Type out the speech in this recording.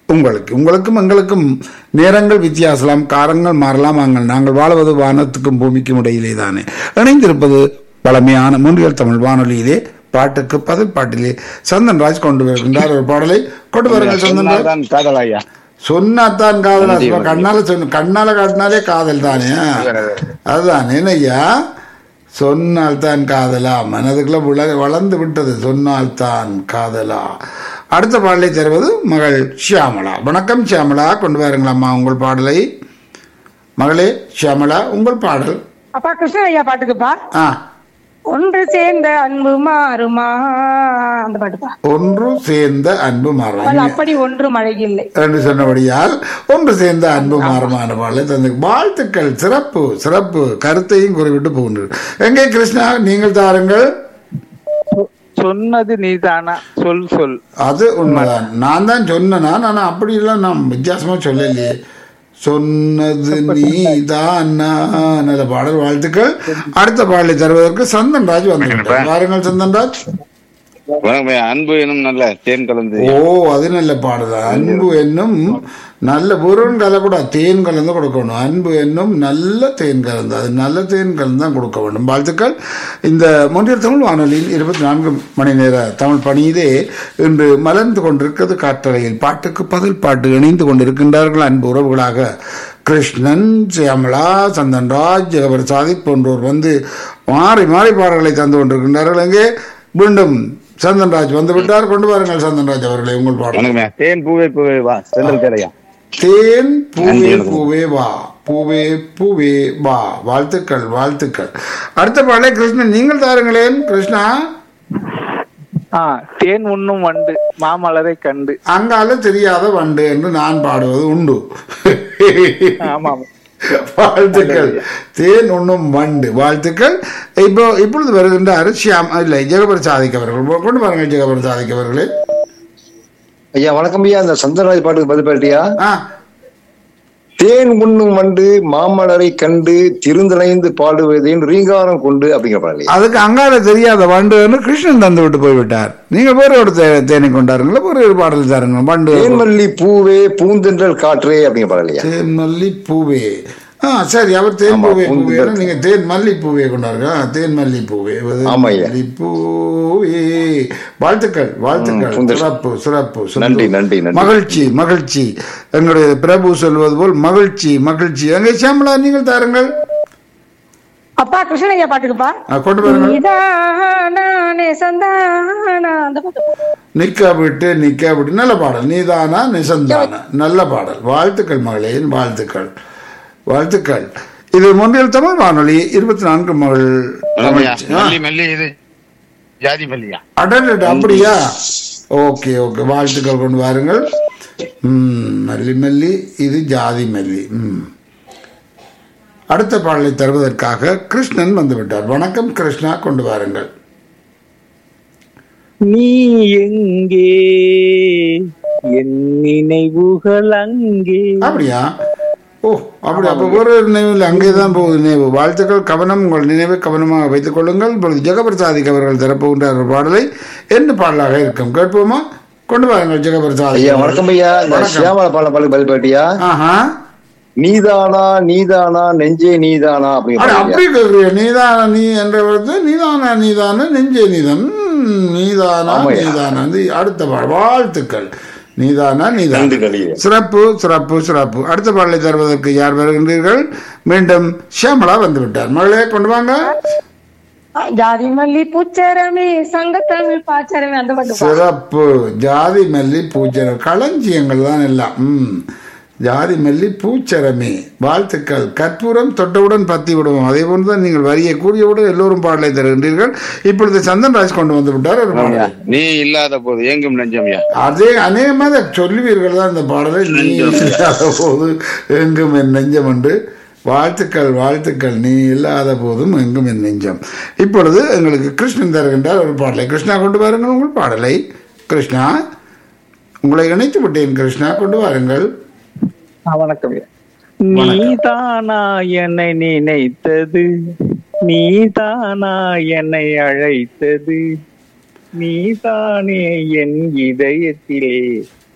உங்களுக்கு உங்களுக்கும் எங்களுக்கும் நேரங்கள் வித்தியாசலாம் காரங்கள் மாறலாம் நாங்கள் நாங்கள் வாழ்வது வானத்துக்கும் பூமிக்கும் இடையிலே தானே இணைந்திருப்பது பழமையான மூன்றியல் தமிழ் வானொலியிலே பாட்டுக்கு பதில் பாட்டிலே சந்தன் ராஜ் கொண்டு வருகின்றார் ஒரு பாடலை கொண்டு வருங்கள் சந்தன் ராஜ் சொன்னாதான் காதல் ஐயா சொன்னாத்தான் காதல் சும்மா கண்ணால சொன்ன கண்ணால காட்டினாலே காதல் தானே அதுதான் என்னய்யா சொன்னால் தான் காதலா மனதுக்குள்ள உல- வளர்ந்து விட்டது சொன்னால் தான் காதலா அடுத்த பாடலை தருவது மகள் ஷியாமளா வணக்கம் ஷியாமளா கொண்டு வாருங்களம்மா உங்கள் பாடலை மகளே ஷியாமளா உங்கள் பாடல் அப்பா கிருஷ்ணன் ஐயா பாட்டுக்குப்பா ஆ ஒன்று சேர்ந்த அன்பு மாறுமா அந்த பாட்டுப்பா ஒன்று சேர்ந்த அன்பு அவள் மாறும் அப்படி ஒன்று மழையில்லை என்று சொன்னபடியால் ஒன்று சேர்ந்த அன்பு மாறுமான பாடலை தந்து வாழ்த்துக்கள் சிறப்பு சிறப்பு கருத்தையும் குறிப்பிட்டு போகின்றது எங்கே கிருஷ்ணா நீங்கள் தாருங்கள் சொன்னது நீதானா சொல் சொல் அது உண்மைதான் நான் தான் சொன்னேனா நான் அப்படி எல்லாம் நான் வித்தியாசமா சொல்லலையே சொன்னது நீதான் நல்ல பாடல் வாழ்த்துக்கள் அடுத்த பாடலை தருவதற்கு சந்தன் ராஜ் வந்து விட்டார். வாருங்கள் சந்தன் ராஜ் வணக்கம் ஐயா. அன்பு எனும் நல்ல தேன் கலந்து ஓ அது நல்ல பாடல் அன்பு என்னும் நல்ல வெறும் கலக்கூடாது தேன் கலந்து கொடுக்கணும் அன்பு என்னும் நல்ல தேன் கலந்து அது நல்ல தேன் கலந்து தான் கொடுக்க வேண்டும் வாழ்த்துக்கள் இந்த முன்னியர் தமிழ் வானொலியில் இருபத்தி நான்கு மணி நேர தமிழ் பணியிலே இன்று மலர்ந்து கொண்டிருக்கிறது காற்றலையில் பாட்டுக்கு பதில் பாட்டு இணைந்து கொண்டிருக்கின்றார்கள் அன்பு உறவுகளாக கிருஷ்ணன் சியாமலா சந்தன்ராஜ் ஜெகபர் சாதிக் போன்றோர் வந்து மாறி மாறி பாடல்களை தந்து கொண்டிருக்கின்றார்கள் அங்கே மீண்டும் சந்தன்ராஜ் வந்து விட்டார் கொண்டு வாருங்கள் சந்தன்ராஜ் அவர்களை உங்கள் பாடல் வணக்கம் ஐயா. தேன் பூவே பூவே வா செந்தில் தேரையா தேன் பூவே நன்றி, வணக்கம். பூவே வா பூவே பூவே வா வாழ்த்துக்கள் வாழ்த்துக்கள் அடுத்த பாடலை கிருஷ்ணன் நீங்கள் தாருங்களேன் கிருஷ்ணா ஆ தேன் உண்ணும் வண்டு மாமலரை கண்டு அங்கால தெரியாத வண்டு என்று நான் பாடுவது உண்டு ஆமா வாழ்த்துக்கள் தேன் உண்ணும் வண்டு வாழ்த்துக்கள் இப்போ இப்பொழுது வருகின்றார் ஷியாம் இல்லை ஜெகபர் சாதிக் அவர்கள் கொண்டு வாருங்கள் ஜெகபர் சாதிக் அவர்களே ஐயா வணக்கம் ஐயா அந்த சந்தராஜ் பாட்டுக்கு பதில் பாட்டியா ஆ தேன் உண்ணும் வண்டு மாமலரை கண்டு திருந்தலைந்து பாடுவதேன் ரீங்காரம் கொண்டு அப்படிங்கிற பாடல் அதுக்கு அங்கால தெரியாத வண்டுன்னு கிருஷ்ணன் தந்து விட்டு போய்விட்டார் நீங்க வேற ஒரு தே- தேனை கொண்டாருங்களா ஒரு ஒரு பாடல் தாருங்க வண்டு தேன்மல்லி பூவே பூந்தென்றல் காற்றே அப்படிங்கிற பாடல் ஐயா தேன் மல்லி பூவே ஆ சரி அவர் தேன் ஆமா, பூவே பூந்து பூவே நீங்க தேன் மல்லி பூவே கொண்டாருங்க ஆ, தேன் மல்லி பூவே அது ஆமா, ஐயா. மல்லி பூவே வாழ்த்துக்கள் வாழ்த்துக்கள் பூந்தென்றல். சிறப்பு சிறப்பு சிறப்பு. நன்றி, நன்றி, நன்றி. மகிழ்ச்சி மகிழ்ச்சி எங்களுடைய பிரபு சொல்வது போல் மகிழ்ச்சி மகிழ்ச்சி எங்க சியாமலா நீங்கள் தாருங்கள் அப்பா கிருஷ்ணன் ஐயா பாட்டுக்குப்பா ஆ, கொண்டு வாருங்கள் நீதானே சந்தானா அந்த பாட்டு நிக்கா விட்டு நிக்கா விட்டு நல்ல பாடல் நீதானா நிசந்தானா நல்ல பாடல் வாழ்த்துக்கள் மகளே வாழ்த்துக்கள் வாழ்த்துக்கள் இது முன்னில் தமிழ் வானொலி இருபத்தி நான்கு மகள் வணக்கம் ஐயா. தமிழ். ஆ, மல்லி மல்லி இது ஜாதி மல்லியா அடடட, அப்படியா ஓகே ஓகே வாழ்த்துக்கள் கொண்டு வாருங்கள் ம், மல்லி மல்லி இது ஜாதி மல்லி ம். அடுத்த பாடலை தருவதற்காக கிருஷ்ணன் வந்து விட்டார் வணக்கம் கிருஷ்ணா கொண்டு வாருங்கள் நீ எங்கே என் நினைவுகள் அங்கே அப்படியா ஓ அப்படி அப்போ ஒரு நினைவு இல்லை அங்கே தான் போகுது நினைவு வாழ்த்துக்கள் கவனம் உங்கள் நினைவை கவனமாக வைத்துக் கொள்ளுங்கள் இப்பொழுது ஜெகபிரசாதிக் அவர்கள் தரப்போகின்ற ஒரு பாடலை என்ன பாடலாக இருக்கும் கேட்போமா கொண்டு வாருங்கள் ஜெகபிரசாதி ஐயா வணக்கம் ஐயா இந்த வணக்கம். சியாமலா பாடல் பாடல் பதில் பாட்டியா ஆஹா நீதானா நீதானா நெஞ்சே நீதானா அப்படிங்கிற அட, பாடல் ஐயா. அப்படி கேட்குறிய நீதான நீ என்ற பொழுது நீதானா நீதான நெஞ்சே நீதன் ம், நீதானா ஆமாய்யா. நீதானா இது அடுத்த பாடல் வாழ்த்துக்கள் நீதானா நீதானா நன்றிகள் ஐயா. சிறப்பு சிறப்பு சிறப்பு அடுத்த பாடலை தருவதற்கு யார் வருகின்றீர்கள் மீண்டும் ஷியாமலா வந்து விட்டார் மகளே கொண்டு வாங்க ஜாதி மல்லி பூச்சரமே சங்கத்தமிழ் பாச்சரமே அந்த பாட்டுப்பா சிறப்பு ஜாதி மல்லி பூச்சரம் களஞ்சியங்கள் தான் எல்லாம் ம் ஜாதி மல்லி பூச்சரமே வாழ்த்துக்கள் கற்பூரம் தொட்டவுடன் பத்தி விடுவோம் அதே போன்று தான் நீங்கள் வரியை கூறியவுடன் எல்லோரும் பாடலை தருகின்றீர்கள் இப்பொழுது சந்தன்ராஜ் கொண்டு வந்து விட்டார் ஒரு பாடலை நீ இல்லாத போது ஏங்கும் நெஞ்சம் ஐயா அதே அநேகமாக சொல்லுவீர்கள் தான் இந்த பாடலை நீ இல்லாத போது எங்கும் என் நெஞ்சம் என்று வாழ்த்துக்கள் வாழ்த்துக்கள் நீ இல்லாத போதும் எங்கும் என் நெஞ்சம் இப்பொழுது எங்களுக்கு கிருஷ்ணன் தருகின்றார் ஒரு பாடலை கிருஷ்ணா கொண்டு வாருங்கள் உங்கள் பாடலை கிருஷ்ணா உங்களை இணைத்து விட்டேன் கிருஷ்ணா கொண்டு வாருங்கள் ஆ, வணக்கம் ஐயா. நீதானா என்னை நினைத்தது நீதானா என்னை அழைத்தது நீதானே என் இதயத்திலே